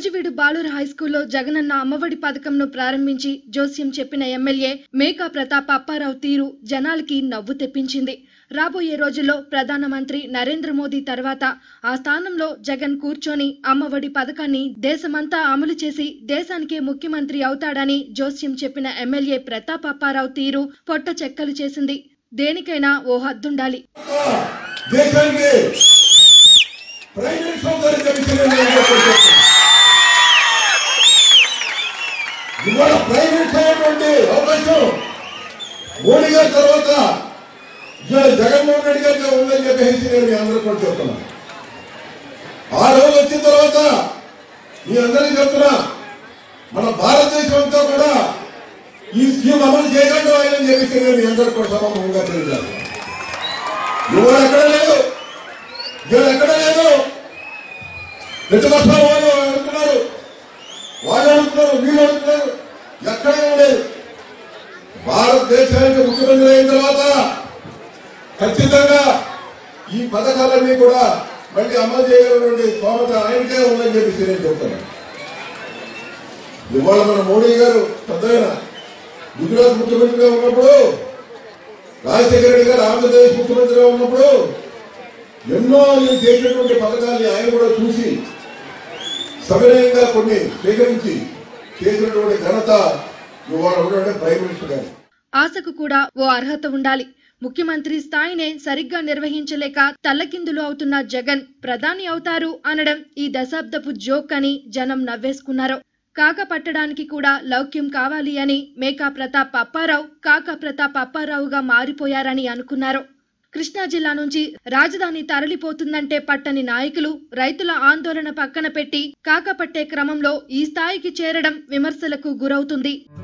నూజివీడు బాలూరు హైస్కూల్లో జగనన్న అమ్మఒడి పథకంను ప్రారంభించి జోస్యం చెప్పిన ఎమ్మెల్యే మేకా ప్రతాప్ అప్పారావు తీరు జనాలకి నవ్వు తెప్పించింది రాబోయే రోజుల్లో ప్రధానమంత్రి నరేంద్ర మోదీ తర్వాత ఆ స్థానంలో జగన్ కూర్చొని అమ్మఒడి పథకాన్ని దేశమంతా అమలు చేసి దేశానికే ముఖ్యమంత్రి అవుతాడని జోస్యం చెప్పిన ఎమ్మెల్యే ప్రతాప్ అప్పారావు తీరు పొట్ట చెక్కలు చేసింది దేనికైనా ఓ హద్దుండాలి దేశానికి ప్రైమ్ మినిస్టర్ గారికి విషయం నేను చెప్పాను. ఇవాళ ప్రైమ్ మినిస్టర్ అయినటువంటి అవకాశం మోడీ గారి తర్వాత ఇవాళ జగన్మోహన్ రెడ్డి గారికి ఉందని చెప్పేసి నేను మీ అందరూ కూడా చెప్తున్నా ఆ రోజు వచ్చిన తర్వాత మీ అందరికీ చెప్తున్నా మన భారతదేశం అంతా కూడా ఈ స్కీమ్ అమలు చేయగలడు ఆయన అని చెప్పేసి నేను మీ అందరూ కూడా సభాముఖంగా తెలియజేస్తాను ఇవాళ ఎక్కడ లేదు ఇవాళ ఎక్కడ లేదు ప్రతిపక్షాల వాళ్ళు అడుగుతున్నారు వాళ్ళు అడుగుతున్నారు వీళ్ళు అడుగుతున్నారు ఎక్కడ లేదు భారతదేశానికి ముఖ్యమంత్రి అయిన తర్వాత ఖచ్చితంగా ఈ పథకాలన్నీ కూడా మళ్ళీ అమలు చేయగలిగినటువంటి స్తోమత ఆయనకే ఉందని చెప్పేసి నేను చెప్తున్నాను ఇవాళ మన మోడీ గారు పెద్దయిన గుజరాత్ ముఖ్యమంత్రిగా ఉన్నప్పుడు రాజశేఖర రెడ్డి గారు ఆంధ్రప్రదేశ్ ముఖ్యమంత్రిగా ఉన్నప్పుడు ఎన్నో ఆయన చేసినటువంటి పథకాల్ని ఆయన కూడా చూసి సవినయంగా కొన్ని స్వీకరించి చేసినటువంటి ఘనత ఇవాళ ఉన్నటువంటి ప్రైమ్ మినిస్టర్ గారు ఆశకు కూడా ఓ అర్హత ఉండాలి ముఖ్యమంత్రి స్థాయినే సరిగ్గా నిర్వహించలేక తల్లకిందులు అవుతున్న జగన్ ప్రధాని అవుతారు అనడం ఈ దశాబ్దపు జోక్ అని జనం నవ్వేసుకున్నారు కాక పట్టడానికి కూడా లౌక్యం కావాలి అని మేకా ప్రతాప్ అప్పారావు కాక ప్రతాప్ అప్పారావుగా మారిపోయారని అనుకున్నారు కృష్ణా జిల్లా నుంచి రాజధాని తరలిపోతుందంటే పట్టని నాయకులు రైతుల ఆందోళన పక్కన పెట్టి కాకపట్టే క్రమంలో ఈ స్థాయికి చేరడం విమర్శలకు గురవుతుంది